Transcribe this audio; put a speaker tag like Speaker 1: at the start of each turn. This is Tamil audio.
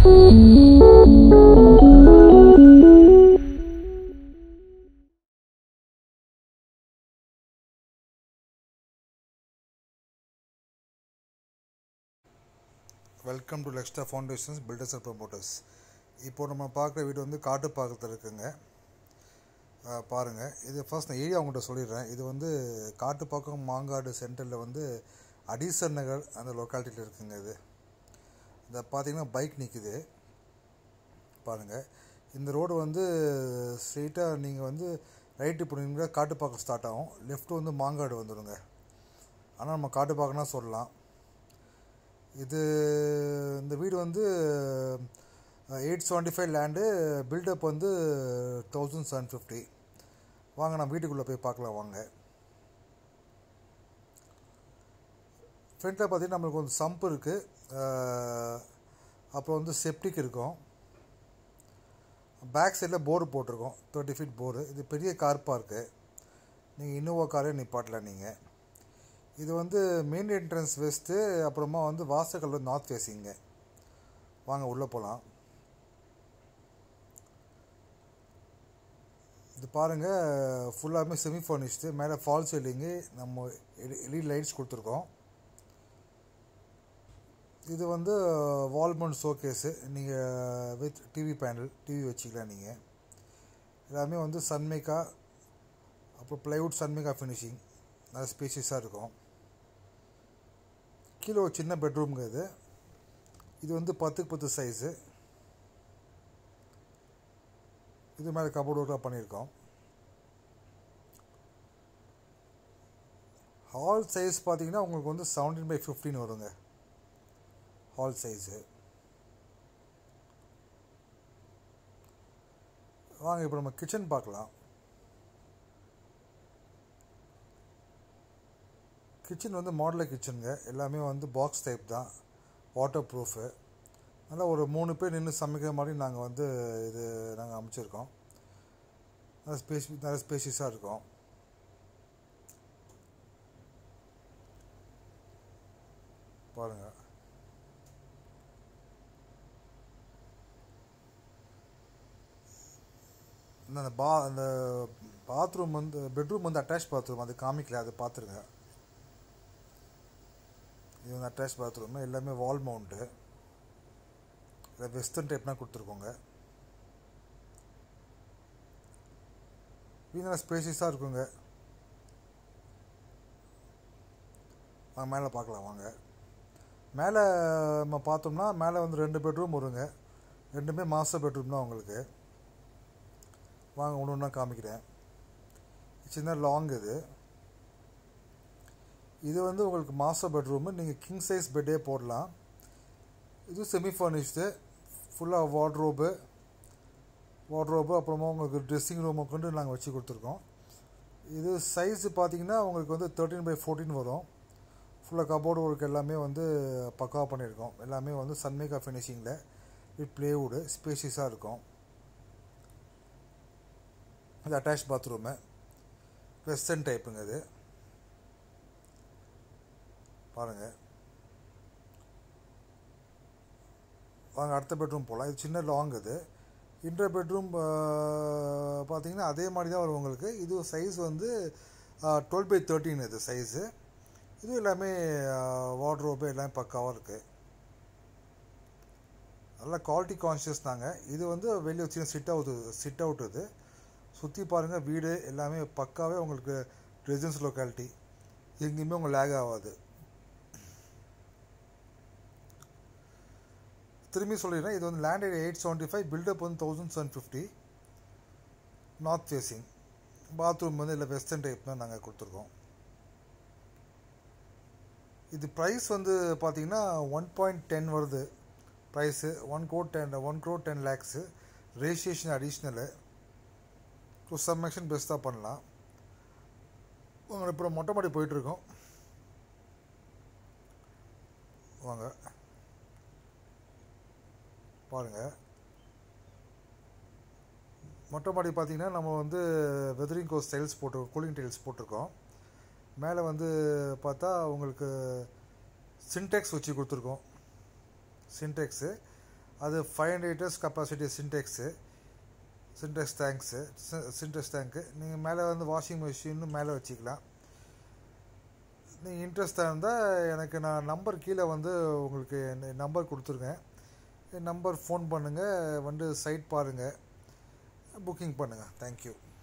Speaker 1: welcome to Lexta foundations builders and promoters இப்போது நம்ம பார்க்குற வீடு வந்து காட்டு பாக்கத்தில் இருக்குங்க அஹ் பாருங்க இது ஃபர்ஸ்ட் நான் ஏரியா உங்கள்கிட்ட சொல்லிடுறேன் இது வந்து காட்டுப்பாக்கம் மாங்காடு சென்டரில் வந்து அடிசர் நகர் அந்த லொக்காலிட்டியில் இருக்குங்க இது இந்த பார்த்தீங்கன்னா பைக் நிற்குது பாருங்கள் இந்த ரோடு வந்து ஸ்ட்ரெயிட்டாக நீங்கள் வந்து ரைட்டு போனீங்கன்னா காட்டுப்பாக்கம் ஸ்டார்ட் ஆகும் லெஃப்ட் வந்து மாங்காடு வந்துடுங்க ஆனால் நம்ம காட்டுப்பாக்கம்னா சொல்லலாம் இது இந்த வீடு வந்து eight seventy five land build up வந்து தௌசண்ட் செவன் ஃபிஃப்டி வாங்க நான் வீட்டுக்குள்ளே போய் பார்க்கலாம் வாங்க ஃப்ரண்ட்டில் பார்த்தீங்கன்னா நம்மளுக்கு வந்து சம்ப் இருக்குது அப்புறம் வந்து செப்டிக் இருக்கும் பேக் சைடில் போர்டு போட்டிருக்கோம் தேர்ட்டி ஃபீட் போர்டு இது பெரிய கார் பார்க்கு நீங்கள் இன்னோவா காரே நிப்பாட்டலாம் நீங்கள் இது வந்து மெயின் என்ட்ரன்ஸ் வெஸ்ட்டு அப்புறமா வந்து வாசக்கல் வந்து நார்த் ஃபேஸிங்க வாங்க உள்ளே போகலாம் இது பாருங்கள் ஃபுல்லாகவே செமி ஃபர்னிஷ்டு மேலே ஃபால் சீலிங்கு நம்ம எல்இடி லைட்ஸ் கொடுத்துருக்கோம் இது வந்து வால்மவுண்ட் ஷோகேஸு நீங்கள் வித் டிவி பேனல் டிவி வச்சுக்கலாம் நீங்கள் எல்லாமே வந்து சன்மேக்கா அப்புறம் ப்ளைவுட் சன்மேக்கா ஃபினிஷிங் நல்ல ஸ்பேஷியஸாக இருக்கும் கீழே ஒரு சின்ன பெட்ரூம்ங்க இது இது வந்து பத்துக்கு பத்து சைஸு இது மேலே கபோர்டு ஒர்க்காக பண்ணியிருக்கோம் ஹால் சைஸ் பார்த்தீங்கன்னா உங்களுக்கு வந்து செவன்டீன் பை ஃபிஃப்டின் வருங்க ஹால் சைஸு வாங்க இப்போ நம்ம கிச்சன் பார்க்கலாம் கிச்சன் வந்து மாடலர் கிச்சனுங்க எல்லாமே வந்து பாக்ஸ் டைப் தான் வாட்டர் ப்ரூஃபு நல்லா ஒரு மூணு பேர் நின்று சமைக்கிற மாதிரி நாங்கள் வந்து இது நாங்கள் அமைச்சிருக்கோம் நல்ல ஸ்பேஸ் நல்ல ஸ்பேஷியஸாக இருக்கும் பாருங்கள் அந்த பா அந்த பாத்ரூம் வந்து பெட்ரூம் வந்து அட்டாச் பாத்ரூம் அது காமிக்கல அது பார்த்துருங்க இது வந்து அட்டாச் பாத்ரூமு எல்லாமே வால் மவுண்ட்டு இதில் வெஸ்டர்ன் டைப்னா கொடுத்துருக்கோங்க இது நல்லா ஸ்பேசியஸாக இருக்குங்க வாங்க மேலே பார்க்கலாம் வாங்க மேலே நம்ம பார்த்தோம்னா மேலே வந்து ரெண்டு பெட்ரூம் வருங்க ரெண்டுமே மாஸ்டர் பெட்ரூம் தான் உங்களுக்கு வாங்க ஒன்று ஒன்றா காமிக்கிறேன் சின்ன லாங் இது இது வந்து உங்களுக்கு மாஸ்டர் பெட்ரூமு நீங்கள் கிங் சைஸ் பெட்டே போடலாம் இது செமி ஃபர்னிஷ்டு ஃபுல்லாக வார்ட்ரோபு வார்ட்ரோபு அப்புறமா உங்களுக்கு ட்ரெஸ்ஸிங் ரூமை கொண்டு நாங்கள் வச்சு கொடுத்துருக்கோம் இது சைஸு பார்த்தீங்கன்னா உங்களுக்கு வந்து தேர்ட்டின் பை ஃபோர்டீன் வரும் ஃபுல்லாக கபோர்டு ஒர்க் எல்லாமே வந்து பக்காவாக பண்ணியிருக்கோம் எல்லாமே வந்து சன்மேக்கா ஃபினிஷிங்கில் வித் ப்ளேவுடு ஸ்பேஷியஸாக இருக்கும் இது அட்டாச் பாத்ரூமு வெஸ்டர்ன் டைப்புங்க இது பாருங்கள் வாங்க அடுத்த பெட்ரூம் போகலாம் இது சின்ன லாங் இது இன்டர் பெட்ரூம் பார்த்தீங்கன்னா அதே மாதிரி தான் வரும் உங்களுக்கு இது சைஸ் வந்து டுவெல் பை தேர்ட்டின் இது சைஸு இது எல்லாமே வார்ட்ரோப்பு எல்லாமே பக்காவாக இருக்குது நல்லா குவாலிட்டி கான்ஷியஸ் தாங்க இது வந்து வெளியே சின்ன சிட் அவுட் சிட் அவுட் இது சுற்றி பாருங்கள் வீடு எல்லாமே பக்காவே உங்களுக்கு ரெசிடென்ஸ் லொக்காலிட்டி எங்கேயுமே உங்கள் லேக் ஆகாது திரும்பி சொல்லிடுறேன் இது வந்து land area eight seventy five built up வந்து thousand seven fifty north facing bathroom வந்து இல்லை வெஸ்டர்ன் டைப் தான் நாங்கள் கொடுத்துருக்கோம் இது ப்ரைஸ் வந்து பார்த்தீங்கன்னா ஒன் பாயிண்ட் டென் வருது price one crore ten one crore ten lakhs registration additional டு சம் எக்ஷன் பெஸ்ட்டாக பண்ணலாம் உங்களை இப்போ மொட்டை மாடி போயிட்டுருக்கோம் வாங்க பாருங்கள் மொட்டை மாடி பார்த்தீங்கன்னா நம்ம வந்து வெதரிங் கோஸ் டைல்ஸ் போட்டு கூலிங் டைல்ஸ் போட்டிருக்கோம் மேலே வந்து பார்த்தா உங்களுக்கு சின்டெக்ஸ் வச்சு கொடுத்துருக்கோம் சின்டெக்ஸு அது five hundred litres capacity Sintex Sintex tanks Sintex tank நீங்கள் மேலே வந்து வாஷிங் மிஷின்னு மேலே வச்சுக்கலாம் நீங்கள் இன்ட்ரெஸ்டாக இருந்தால் எனக்கு நான் நம்பர் கீழே வந்து உங்களுக்கு நம்பர் கொடுத்துருக்கேன் என் நம்பர் ஃபோன் பண்ணுங்கள் வந்து சைட் பாருங்கள் புக்கிங் பண்ணுங்கள் தேங்க்யூ